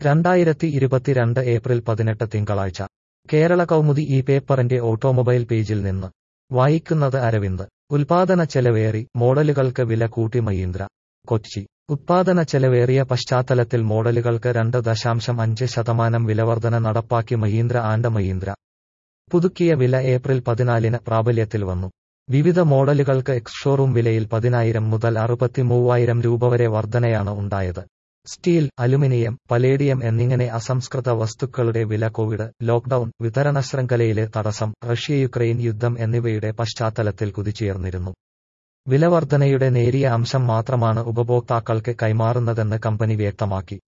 രണ്ടായിരത്തി ഇരുപത്തിരണ്ട് ഏപ്രിൽ പതിനെട്ട് തിങ്കളാഴ്ച കേരള കൗമുദി ഈ പേപ്പറിന്റെ ഓട്ടോമൊബൈൽ പേജിൽ നിന്ന് വായിക്കുന്നത് അരവിന്ദ് ഉൽപാദന ചെലവേറി മോഡലുകൾക്ക് വില കൂട്ടി മഹീന്ദ്ര കൊച്ചി ഉത്പാദന ചെലവേറിയ പശ്ചാത്തലത്തിൽ മോഡലുകൾക്ക് രണ്ട് ദശാംശം അഞ്ച് ശതമാനം വിലവർധന നടപ്പാക്കി മഹീന്ദ്ര ആൻഡ് മഹീന്ദ്ര പുതുക്കിയ വില ഏപ്രിൽ പതിനാലിന് പ്രാബല്യത്തിൽ വന്നു വിവിധ മോഡലുകൾക്ക് എക്സ്ഷോറൂം വിലയിൽ പതിനായിരം മുതൽ അറുപത്തി മൂവായിരം രൂപ വരെ വർധനയാണ് ഉണ്ടായത് സ്റ്റീൽ അലുമിനിയം പലേഡിയം എന്നിങ്ങനെ അസംസ്കൃത വസ്തുക്കളുടെ വില കോവിഡ് ലോക്ഡൌൺ വിതരണ ശൃംഖലയിലെ തടസ്സം റഷ്യ യുക്രൈൻ യുദ്ധം എന്നിവയുടെ പശ്ചാത്തലത്തിൽ കുതിച്ചുയർന്നിരുന്നു വിലവർധനയുടെ നേരിയ അംശം മാത്രമാണ് ഉപഭോക്താക്കൾക്ക് കൈമാറുന്നതെന്ന് കമ്പനി വ്യക്തമാക്കി